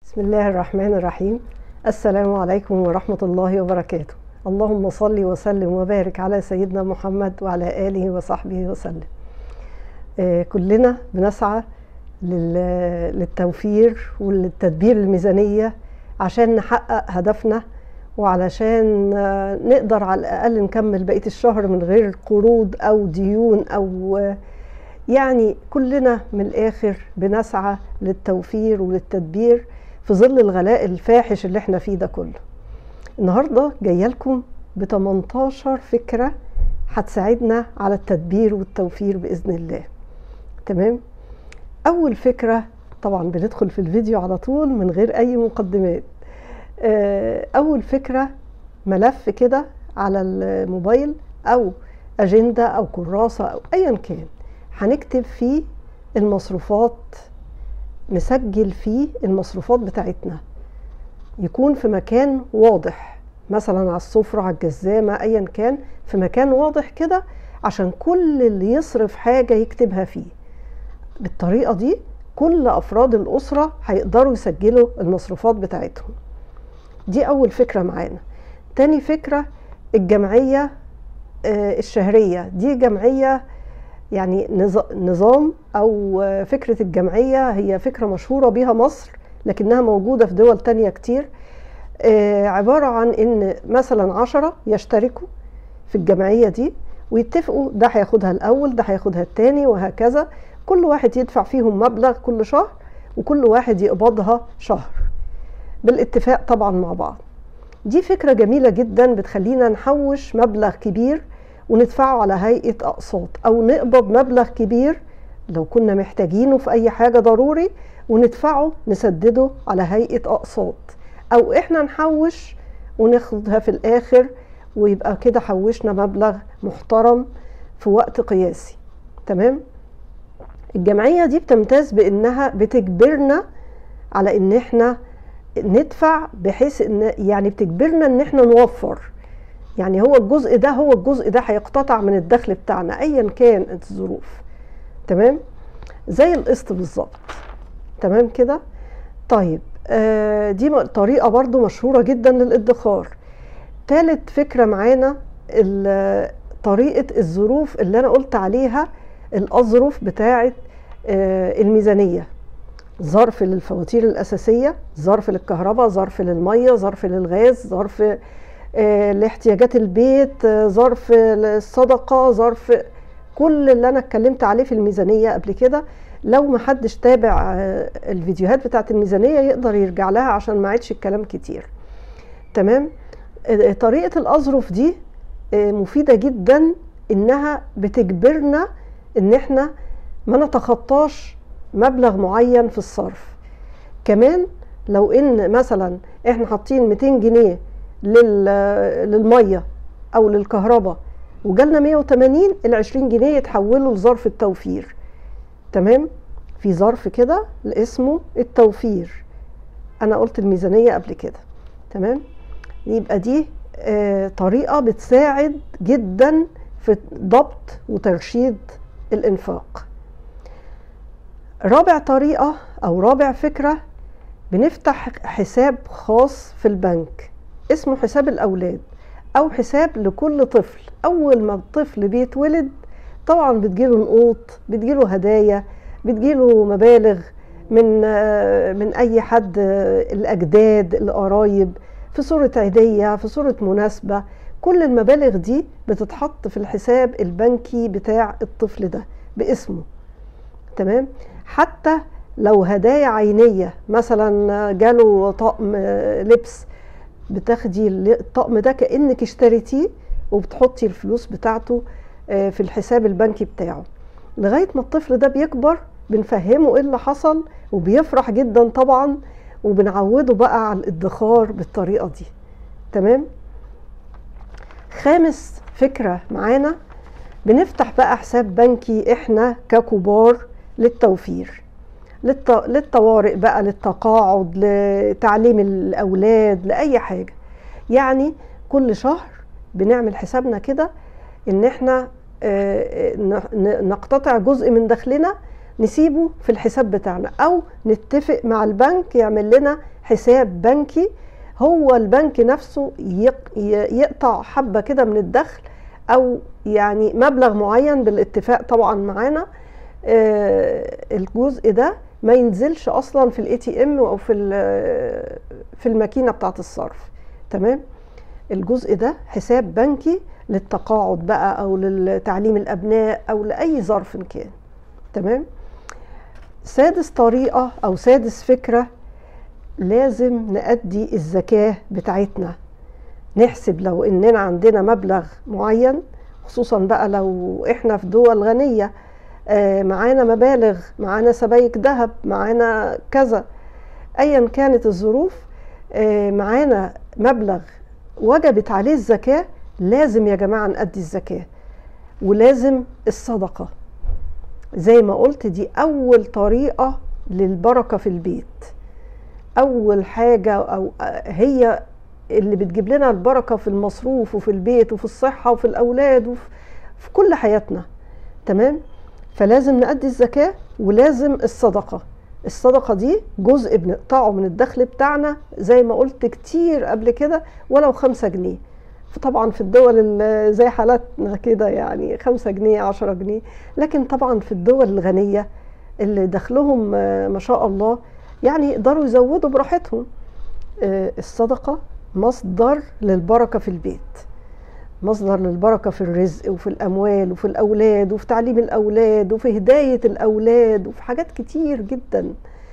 بسم الله الرحمن الرحيم السلام عليكم ورحمة الله وبركاته اللهم صل وسلم وبارك على سيدنا محمد وعلى آله وصحبه وسلم آه، كلنا بنسعى لل- للتوفير وللتدبير الميزانية عشان نحقق هدفنا وعلشان آه، نقدر على الأقل نكمل بقية الشهر من غير قروض أو ديون أو آه، يعني كلنا من الآخر بنسعى للتوفير وللتدبير في ظل الغلاء الفاحش اللي احنا فيه ده كله النهارده جايه لكم ب 18 فكره هتساعدنا على التدبير والتوفير باذن الله تمام اول فكره طبعا بندخل في الفيديو على طول من غير اي مقدمات آه، اول فكره ملف كده على الموبايل او اجنده او كراسه او ايا كان هنكتب فيه المصروفات نسجل فيه المصروفات بتاعتنا يكون في مكان واضح مثلا على السفرة على الجزامة ايا كان في مكان واضح كده عشان كل اللي يصرف حاجة يكتبها فيه بالطريقة دي كل أفراد الأسرة هيقدروا يسجلوا المصروفات بتاعتهم دي أول فكرة معانا تاني فكرة الجمعية آه، الشهرية دي جمعية يعني نظ- نظام أو آه، فكرة الجمعية هي فكرة مشهورة بيها مصر لكنها موجودة في دول تانية كتير آه، عبارة عن إن مثلا عشرة يشتركوا في الجمعية دي ويتفقوا ده هياخدها الأول ده هياخدها التاني وهكذا كل واحد يدفع فيهم مبلغ كل شهر وكل واحد يقبضها شهر بالاتفاق طبعا مع بعض دي فكرة جميلة جدا بتخلينا نحوش مبلغ كبير وندفعه على هيئة أقساط أو نقبض مبلغ كبير لو كنا محتاجينه في أي حاجة ضروري وندفعه نسدده على هيئة أقساط أو إحنا نحوش وناخدها في الآخر ويبقى كده حوشنا مبلغ محترم في وقت قياسي تمام الجمعية دي بتمتاز بإنها بتجبرنا على إن إحنا ندفع بحيث إن يعني بتجبرنا إن إحنا نوفر يعني هو الجزء ده هو الجزء ده هيقتطع من الدخل بتاعنا ايا كان الظروف تمام زي القسط بالظبط تمام كده طيب آه دي م- طريقة برضو مشهورة جدا للادخار تالت فكرة معانا ال- طريقة الظروف اللي أنا قلت عليها الأظرف بتاعة آه الميزانية ظرف للفواتير الأساسية ظرف للكهرباء ظرف للمية ظرف للغاز ظرف آه، لاحتياجات البيت آه، ظرف للصدقة ظرف كل اللي أنا اتكلمت عليه في الميزانية قبل كده لو ما حدش تابع آه، الفيديوهات بتاعت الميزانية يقدر يرجع لها عشان ما عادش الكلام كتير تمام آه، طريقة الأظرف دي آه، مفيدة جدا إنها بتجبرنا إن إحنا ما نتخطاش مبلغ معين في الصرف كمان لو إن مثلا إحنا حاطين 200 جنيه لل- للميه او للكهرباء وجالنا 180 ال 20 جنيه يتحولوا لظرف التوفير تمام في ظرف كده اسمه التوفير انا قلت الميزانيه قبل كده تمام يبقى دي آه طريقه بتساعد جدا في ضبط وترشيد الانفاق رابع طريقه او رابع فكره بنفتح حساب خاص في البنك اسمه حساب الأولاد أو حساب لكل طفل أول ما الطفل بيتولد طبعا بتجيله نقوط بتجيله هدايا بتجيله مبالغ من آه، من أي حد آه، الأجداد القرايب في صورة عيدية في صورة مناسبة كل المبالغ دي بتتحط في الحساب البنكي بتاع الطفل ده باسمه تمام حتى لو هدايا عينية مثلا جاله طقم آه، لبس بتاخدي الطقم ده كأنك اشتريتيه وبتحطي الفلوس بتاعته آه، في الحساب البنكي بتاعه لغاية ما الطفل ده بيكبر بنفهمه ايه اللي حصل وبيفرح جدا طبعا وبنعوده بقى على الادخار بالطريقة دي تمام خامس فكرة معانا بنفتح بقى حساب بنكي احنا ككبار للتوفير للط... للطوارئ بقى للتقاعد لتعليم الأولاد لأي حاجة يعني كل شهر بنعمل حسابنا كده إن إحنا آه، ن- ن- نقتطع جزء من دخلنا نسيبه في الحساب بتاعنا أو نتفق مع البنك يعمل لنا حساب بنكي هو البنك نفسه يقطع حبة كده من الدخل أو يعني مبلغ معين بالاتفاق طبعا معانا الجزء ده ما ينزلش اصلا في الاي تي ام او في في الماكينه بتاعه الصرف تمام الجزء ده حساب بنكي للتقاعد بقى او لتعليم الابناء او لاي ظرف كان تمام سادس طريقه او سادس فكره لازم نأدي الزكاه بتاعتنا نحسب لو اننا عندنا مبلغ معين خصوصا بقى لو احنا في دول غنيه معانا مبالغ معانا سبايك ذهب معانا كذا ايا كانت الظروف معانا مبلغ وجبت عليه الزكاه لازم يا جماعه نأدي الزكاه ولازم الصدقه زي ما قلت دي اول طريقه للبركه في البيت اول حاجه او هي اللي بتجيب لنا البركه في المصروف وفي البيت وفي الصحه وفي الاولاد وفي في كل حياتنا تمام فلازم نأدي الزكاة ولازم الصدقة الصدقة دي جزء بنقطعه من الدخل بتاعنا زي ما قلت كتير قبل كده ولو خمسة جنيه فطبعا في الدول زي حالاتنا كده يعني خمسة جنيه عشرة جنيه لكن طبعا في الدول الغنية اللي دخلهم ما شاء الله يعني يقدروا يزودوا براحتهم الصدقة مصدر للبركة في البيت مصدر للبركة في الرزق وفي الأموال وفي الأولاد وفي تعليم الأولاد وفي هداية الأولاد وفي حاجات كتير جدا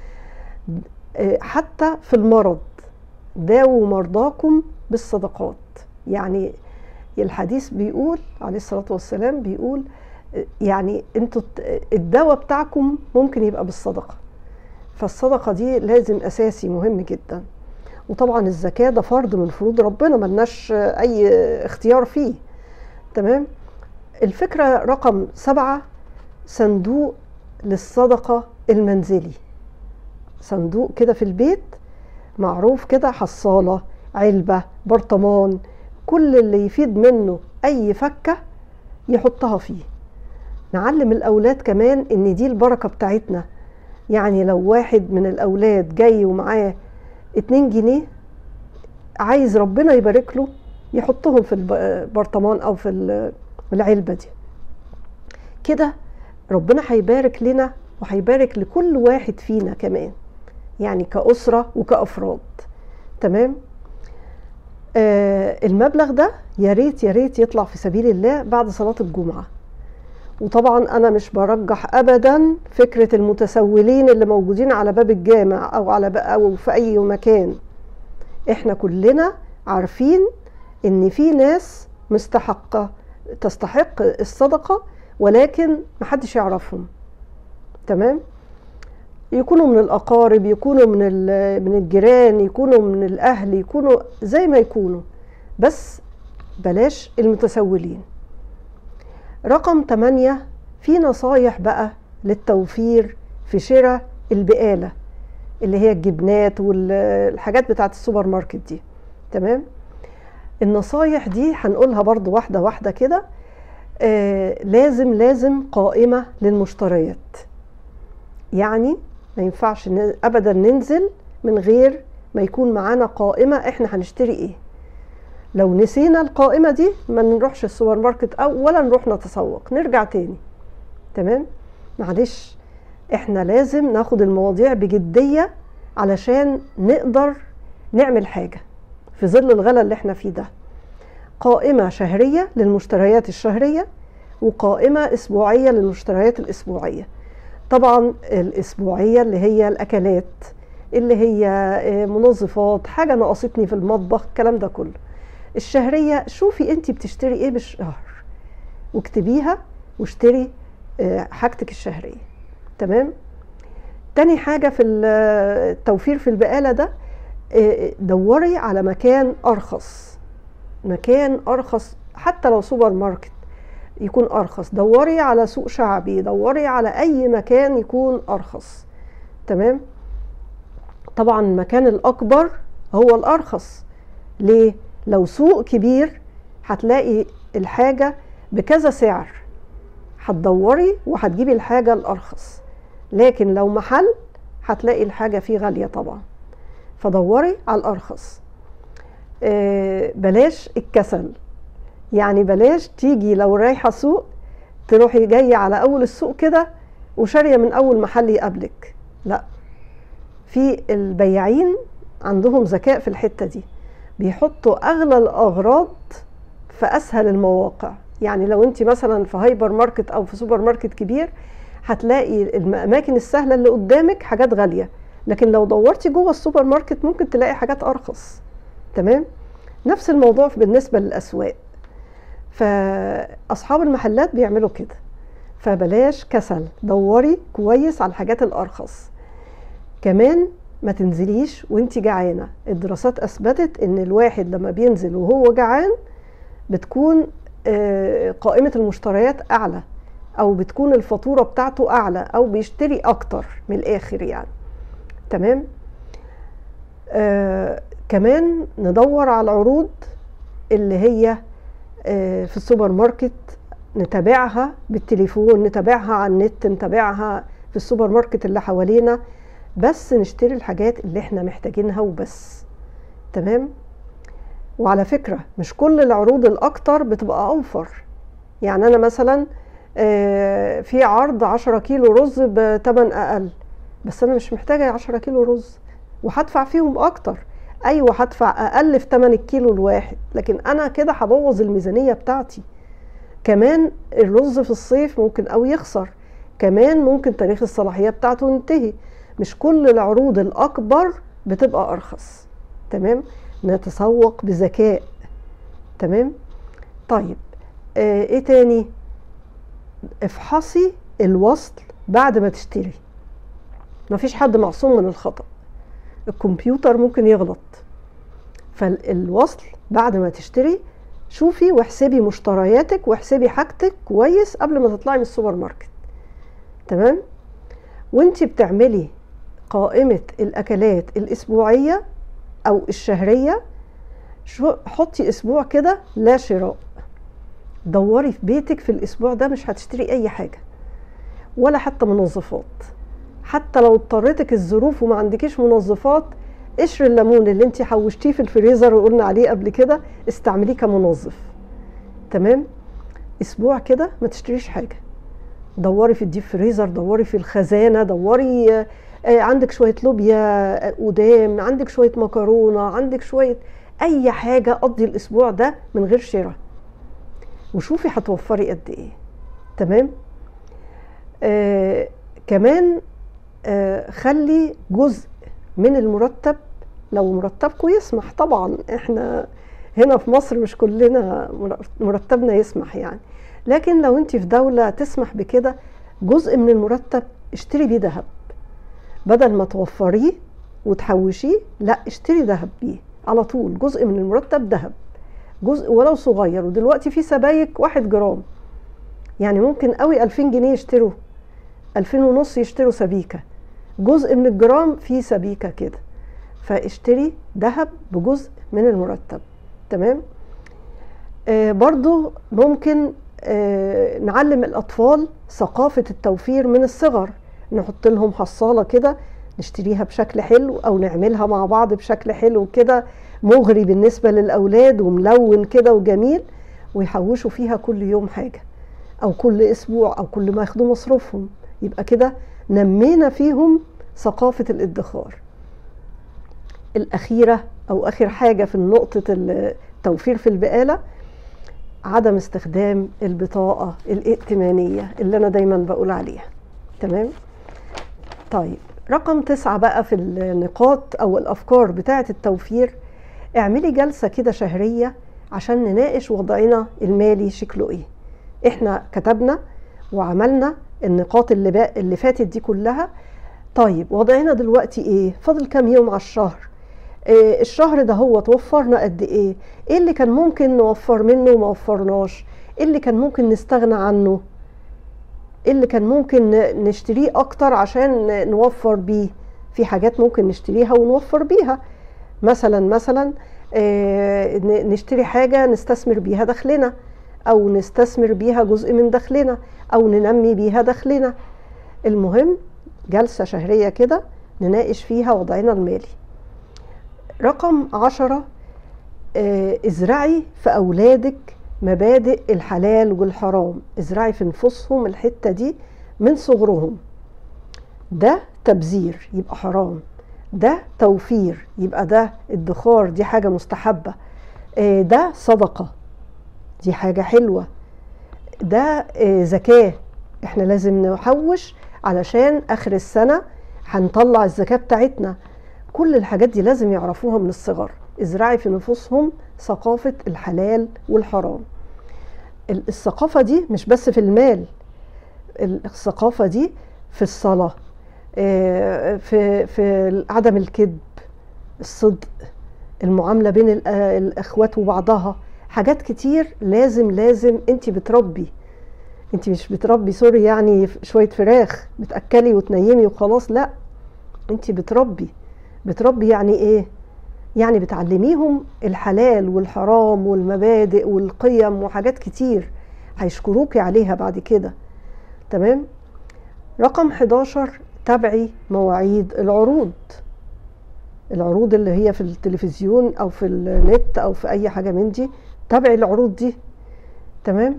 حتى في المرض داووا مرضاكم بالصدقات يعني الحديث بيقول عليه الصلاة والسلام بيقول يعني انتوا الدواء بتاعكم ممكن يبقى بالصدقة فالصدقة دي لازم أساسي مهم جدا وطبعا الزكاة ده فرض من فروض ربنا ملناش أي اختيار فيه تمام الفكرة رقم سبعة صندوق للصدقة المنزلي صندوق كده في البيت معروف كده حصالة علبة برطمان كل اللي يفيد منه أي فكة يحطها فيه نعلم الأولاد كمان إن دي البركة بتاعتنا يعني لو واحد من الأولاد جاي ومعاه اتنين جنيه عايز ربنا يبارك له يحطهم في البرطمان او في العلبه دي كده ربنا هيبارك لنا وهيبارك لكل واحد فينا كمان يعني كأسرة وكأفراد تمام آه المبلغ ده يا ريت يا ريت يطلع في سبيل الله بعد صلاة الجمعة وطبعا انا مش برجح ابدا فكره المتسولين اللي موجودين على باب الجامع او على او في اي مكان احنا كلنا عارفين ان في ناس مستحقه تستحق الصدقه ولكن محدش يعرفهم تمام يكونوا من الاقارب يكونوا من من الجيران يكونوا من الاهل يكونوا زي ما يكونوا بس بلاش المتسولين رقم 8 في نصايح بقى للتوفير في شراء البقالة اللي هي الجبنات والحاجات بتاعت السوبر ماركت دي تمام النصايح دي هنقولها برضو واحدة واحدة كده آه لازم لازم قائمة للمشتريات يعني ما ينفعش ابدا ننزل من غير ما يكون معانا قائمة احنا هنشتري ايه لو نسينا القائمة دي ما نروحش السوبر ماركت أو ولا نروح نتسوق نرجع تاني تمام معلش احنا لازم ناخد المواضيع بجدية علشان نقدر نعمل حاجة في ظل الغلا اللي احنا فيه ده قائمة شهرية للمشتريات الشهرية وقائمة أسبوعية للمشتريات الأسبوعية طبعا الأسبوعية اللي هي الأكلات اللي هي منظفات حاجة نقصتني في المطبخ الكلام ده كله الشهرية شوفي انت بتشتري ايه بالشهر واكتبيها واشتري حاجتك الشهرية تمام تاني حاجة في التوفير في البقالة ده دوري على مكان أرخص مكان أرخص حتى لو سوبر ماركت يكون أرخص دوري على سوق شعبي دوري على أي مكان يكون أرخص تمام طبعا المكان الأكبر هو الأرخص ليه؟ لو سوق كبير هتلاقي الحاجة بكذا سعر هتدوري وهتجيبي الحاجة الأرخص لكن لو محل هتلاقي الحاجة فيه غالية طبعا فدوري على الارخص آه، بلاش الكسل يعني بلاش تيجي لو رايحه سوق تروحي جايه على اول السوق كده وشاريه من اول محل يقابلك لا في البياعين عندهم ذكاء في الحته دي بيحطوا اغلى الاغراض في اسهل المواقع يعني لو انت مثلا في هايبر ماركت او في سوبر ماركت كبير هتلاقي الاماكن السهله اللي قدامك حاجات غاليه لكن لو دورتي جوه السوبر ماركت ممكن تلاقي حاجات ارخص تمام نفس الموضوع بالنسبه للاسواق فاصحاب المحلات بيعملوا كده فبلاش كسل دوري كويس على الحاجات الارخص كمان ما تنزليش وانت جعانه الدراسات اثبتت ان الواحد لما بينزل وهو جعان بتكون آه، قائمه المشتريات اعلى او بتكون الفاتوره بتاعته اعلى او بيشتري اكتر من الاخر يعني تمام آه كمان ندور على العروض اللي هي آه في السوبر ماركت نتابعها بالتليفون نتابعها على النت نتابعها في السوبر ماركت اللي حوالينا بس نشتري الحاجات اللي احنا محتاجينها وبس تمام وعلى فكرة مش كل العروض الأكتر بتبقى أوفر يعني أنا مثلا آه، في عرض 10 كيلو رز بتمن أقل بس أنا مش محتاجة 10 كيلو رز وهدفع فيهم أكتر أيوة هدفع أقل في تمن الكيلو الواحد لكن أنا كده هبوظ الميزانية بتاعتي كمان الرز في الصيف ممكن أو يخسر كمان ممكن تاريخ الصلاحية بتاعته ينتهي مش كل العروض الأكبر بتبقى أرخص تمام نتسوق بذكاء تمام طيب آه ايه تاني افحصي الوصل بعد ما تشتري مفيش حد معصوم من الخطأ الكمبيوتر ممكن يغلط فالوصل بعد ما تشتري شوفي واحسبي مشترياتك واحسبي حاجتك كويس قبل ما تطلعي من السوبر ماركت تمام وانت بتعملي قائمة الأكلات الأسبوعية أو الشهرية حطي أسبوع كده لا شراء دوري في بيتك في الأسبوع ده مش هتشتري أي حاجة ولا حتى منظفات حتى لو اضطرتك الظروف وما عندكيش منظفات قشر الليمون اللي انت حوشتيه في الفريزر وقلنا عليه قبل كده استعمليه كمنظف تمام اسبوع كده ما تشتريش حاجه دوري في الديب فريزر دوري في الخزانه دوري آه، عندك شويه لوبيا قدام عندك شويه مكرونه عندك شويه اي حاجه قضي الاسبوع ده من غير شراء وشوفي هتوفري قد ايه تمام آه كمان آه خلي جزء من المرتب لو مرتبكم يسمح طبعا احنا هنا في مصر مش كلنا مرتبنا يسمح يعني لكن لو انت في دولة تسمح بكده جزء من المرتب اشتري بيه ذهب بدل ما توفريه وتحوشيه لا اشتري ذهب بيه على طول جزء من المرتب ذهب جزء ولو صغير ودلوقتي في سبايك واحد جرام يعني ممكن قوي 2000 جنيه يشتروا 2000 ونص يشتروا سبيكه جزء من الجرام فيه سبيكه كده فاشتري ذهب بجزء من المرتب تمام آه برضو ممكن آه نعلم الاطفال ثقافه التوفير من الصغر نحط لهم حصاله كده نشتريها بشكل حلو او نعملها مع بعض بشكل حلو كده مغري بالنسبه للاولاد وملون كده وجميل ويحوشوا فيها كل يوم حاجه او كل اسبوع او كل ما ياخدوا مصروفهم يبقى كده نمينا فيهم ثقافه الادخار الاخيره او اخر حاجه في نقطه التوفير في البقاله عدم استخدام البطاقه الائتمانيه اللي انا دايما بقول عليها تمام طيب رقم تسعة بقى في النقاط أو الأفكار بتاعة التوفير اعملي جلسة كده شهرية عشان نناقش وضعنا المالي شكله ايه احنا كتبنا وعملنا النقاط اللي, بقى اللي فاتت دي كلها طيب وضعنا دلوقتي ايه فاضل كام يوم على الشهر إيه الشهر ده هو توفرنا قد ايه ايه اللي كان ممكن نوفر منه وما وفرناش ايه اللي كان ممكن نستغنى عنه ايه اللي كان ممكن نشتريه اكتر عشان نوفر بيه في حاجات ممكن نشتريها ونوفر بيها مثلا مثلا آه، نشتري حاجه نستثمر بيها دخلنا او نستثمر بيها جزء من دخلنا او ننمي بيها دخلنا المهم جلسه شهريه كده نناقش فيها وضعنا المالي رقم عشرة آه، ازرعي في أولادك مبادئ الحلال والحرام ازرعي في نفوسهم الحتة دي من صغرهم ده تبذير يبقى حرام ده توفير يبقى ده ادخار دي حاجة مستحبة آه، ده صدقة دي حاجة حلوة ده آه، زكاة احنا لازم نحوش علشان اخر السنة هنطلع الزكاة بتاعتنا كل الحاجات دي لازم يعرفوها من الصغر ازرعي في نفوسهم ثقافة الحلال والحرام الثقافة دي مش بس في المال الثقافة دي في الصلاة آه، في في عدم الكذب الصدق المعاملة بين الأخوات وبعضها حاجات كتير لازم لازم انت بتربي انت مش بتربي سوري يعني شوية فراخ بتأكلي وتنيمي وخلاص لا انت بتربي بتربي يعني ايه يعني بتعلميهم الحلال والحرام والمبادئ والقيم وحاجات كتير هيشكروكي عليها بعد كده تمام رقم 11 تابعي مواعيد العروض العروض اللي هي في التلفزيون او في النت او في اي حاجه من دي تابعي العروض دي تمام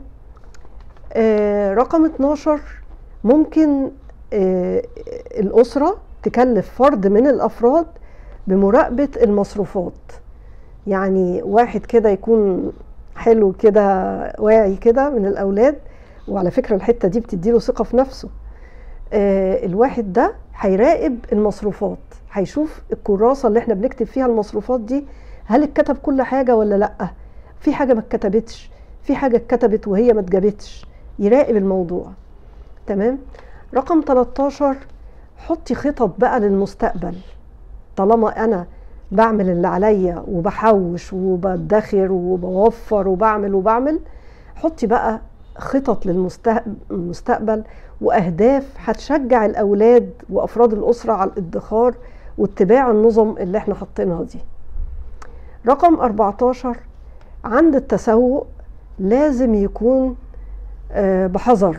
آه رقم 12 ممكن آه الاسره تكلف فرد من الافراد بمراقبه المصروفات يعني واحد كده يكون حلو كده واعي كده من الاولاد وعلى فكره الحته دي بتديله ثقه في نفسه آه الواحد ده هيراقب المصروفات هيشوف الكراسه اللي احنا بنكتب فيها المصروفات دي هل اتكتب كل حاجه ولا لا في حاجه ما اتكتبتش في حاجه اتكتبت وهي ما اتجابتش يراقب الموضوع تمام رقم 13 حطي خطط بقى للمستقبل طالما انا بعمل اللي عليا وبحوش وبدخر وبوفر وبعمل وبعمل حطي بقى خطط للمستقبل واهداف هتشجع الاولاد وافراد الاسره على الادخار واتباع النظم اللي احنا حاطينها دي رقم 14 عند التسوق لازم يكون بحذر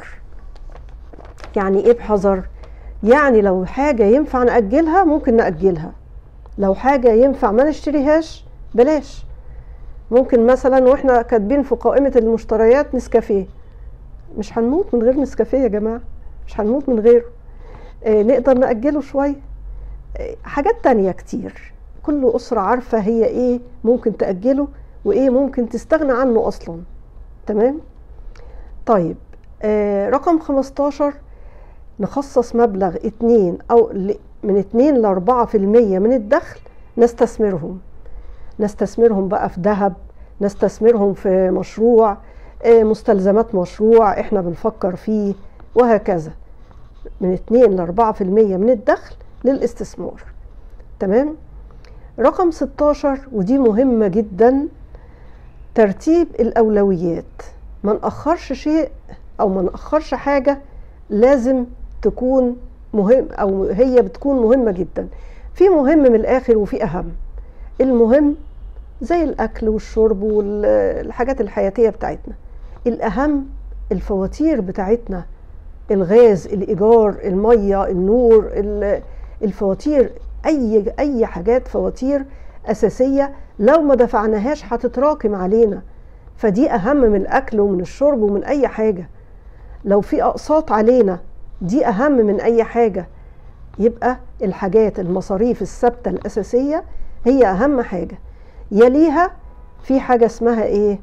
يعني ايه بحذر يعني لو حاجة ينفع نأجلها ممكن نأجلها لو حاجة ينفع ما نشتريهاش بلاش ممكن مثلا واحنا كاتبين في قائمة المشتريات نسكافيه مش هنموت من غير نسكافيه يا جماعة مش هنموت من غيره آه نقدر نأجله شوية آه حاجات تانية كتير كل أسرة عارفة هي إيه ممكن تأجله وإيه ممكن تستغنى عنه أصلا تمام طيب آه رقم 15 نخصص مبلغ اتنين أو من اتنين لأربعة في المية من الدخل نستثمرهم نستثمرهم بقى في ذهب نستثمرهم في مشروع مستلزمات مشروع احنا بنفكر فيه وهكذا من 2 ل 4% من الدخل للاستثمار تمام رقم 16 ودي مهمة جدا ترتيب الأولويات ما نأخرش شيء أو ما نأخرش حاجة لازم تكون مهم أو هي بتكون مهمة جدا في مهم من الآخر وفي أهم المهم زي الأكل والشرب والحاجات الحياتية بتاعتنا الأهم الفواتير بتاعتنا الغاز الإيجار المية النور الفواتير أي أي حاجات فواتير أساسية لو ما دفعناهاش هتتراكم علينا فدي أهم من الأكل ومن الشرب ومن أي حاجة لو في أقساط علينا دي أهم من أي حاجة يبقى الحاجات المصاريف الثابتة الأساسية هي أهم حاجة يليها في حاجة اسمها إيه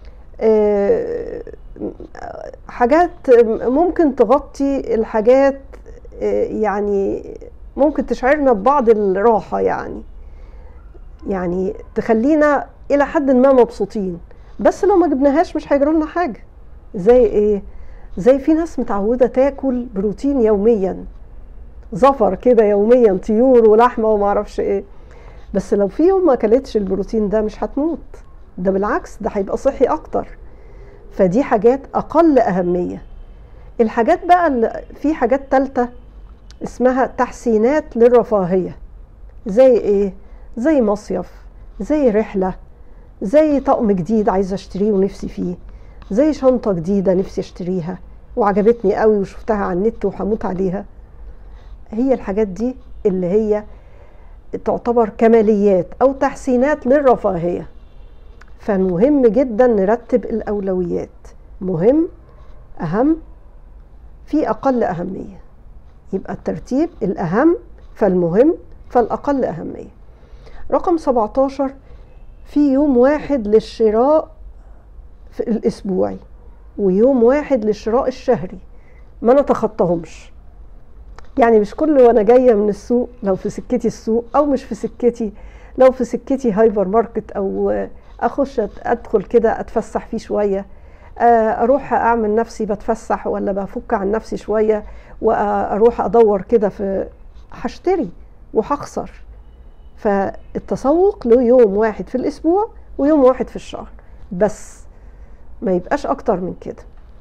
آه حاجات ممكن تغطي الحاجات آه يعني ممكن تشعرنا ببعض الراحة يعني يعني تخلينا إلى حد ما مبسوطين بس لو ما جبناهاش مش هيجرى لنا حاجة زي إيه؟ زي في ناس متعودة تاكل بروتين يوميا زفر كده يوميا طيور ولحمة ومعرفش إيه بس لو في يوم ما اكلتش البروتين ده مش هتموت ده بالعكس ده هيبقى صحي اكتر فدي حاجات اقل اهميه الحاجات بقى اللي في حاجات تالتة اسمها تحسينات للرفاهيه زي ايه زي مصيف زي رحله زي طقم جديد عايزه اشتريه ونفسي فيه زي شنطه جديده نفسي اشتريها وعجبتني قوي وشفتها على النت وهموت عليها هي الحاجات دي اللي هي تعتبر كماليات او تحسينات للرفاهيه فمهم جدا نرتب الاولويات مهم اهم في اقل اهميه يبقى الترتيب الاهم فالمهم فالاقل اهميه رقم 17 في يوم واحد للشراء في الاسبوعي ويوم واحد للشراء الشهري ما نتخطاهمش يعني مش كل وانا جايه من السوق لو في سكتي السوق او مش في سكتي لو في سكتي هايبر ماركت او اخش ادخل كده اتفسح فيه شويه اروح اعمل نفسي بتفسح ولا بفك عن نفسي شويه واروح ادور كده في هشتري وهخسر فالتسوق له يوم واحد في الاسبوع ويوم واحد في الشهر بس ما يبقاش اكتر من كده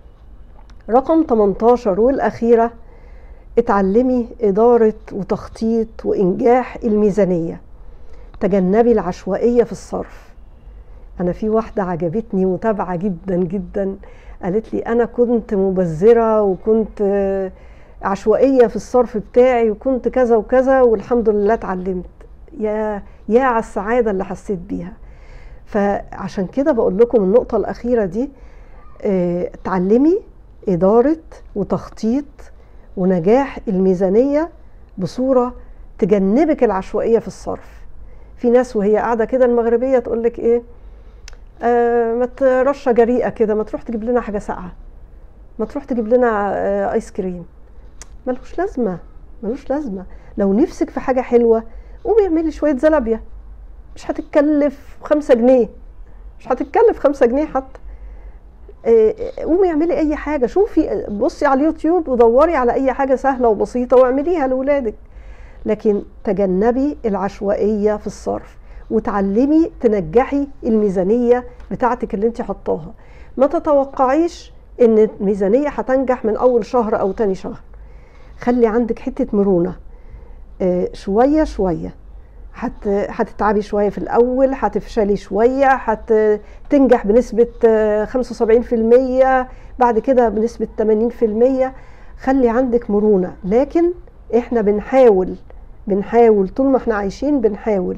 رقم 18 والاخيره اتعلمي اداره وتخطيط وانجاح الميزانيه تجنبي العشوائيه في الصرف انا في واحده عجبتني متابعه جدا جدا قالت لي انا كنت مبذره وكنت عشوائيه في الصرف بتاعي وكنت كذا وكذا والحمد لله اتعلمت يا يا على السعاده اللي حسيت بيها فعشان كده بقول لكم النقطه الاخيره دي اه تعلمي اداره وتخطيط ونجاح الميزانيه بصوره تجنبك العشوائيه في الصرف في ناس وهي قاعده كده المغربيه تقول لك ايه آه ما ترشه جريئه كده ما تروح تجيب لنا حاجه ساقعه ما تروح تجيب لنا آه ايس كريم ملوش لازمه ملوش لازمه لو نفسك في حاجه حلوه قومي اعملي شويه زلابيا مش هتتكلف خمسة جنيه مش هتتكلف خمسة جنيه حتى قومي اعملي اي حاجه شوفي بصي على اليوتيوب ودوري على اي حاجه سهله وبسيطه واعمليها لاولادك لكن تجنبي العشوائيه في الصرف وتعلمي تنجحي الميزانيه بتاعتك اللي انت حطاها ما تتوقعيش ان الميزانيه هتنجح من اول شهر او تاني شهر خلي عندك حته مرونه شويه شويه هت... هتتعبي شويه في الاول هتفشلي شويه هتنجح بنسبه 75% بعد كده بنسبه 80% خلي عندك مرونه لكن احنا بنحاول بنحاول طول ما احنا عايشين بنحاول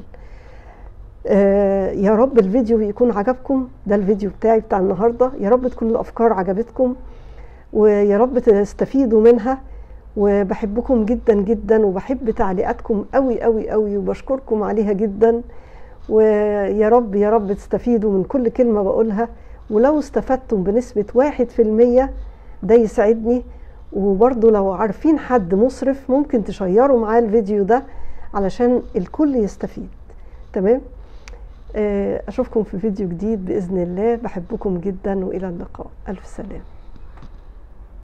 آه يا رب الفيديو يكون عجبكم ده الفيديو بتاعي بتاع النهارده يا رب تكون الافكار عجبتكم ويا رب تستفيدوا منها وبحبكم جدا جدا وبحب تعليقاتكم قوي قوي قوي وبشكركم عليها جدا ويا رب يا رب تستفيدوا من كل كلمة بقولها ولو استفدتم بنسبة واحد في المية ده يسعدني وبرضو لو عارفين حد مصرف ممكن تشيروا معاه الفيديو ده علشان الكل يستفيد تمام اشوفكم في فيديو جديد باذن الله بحبكم جدا والى اللقاء الف سلام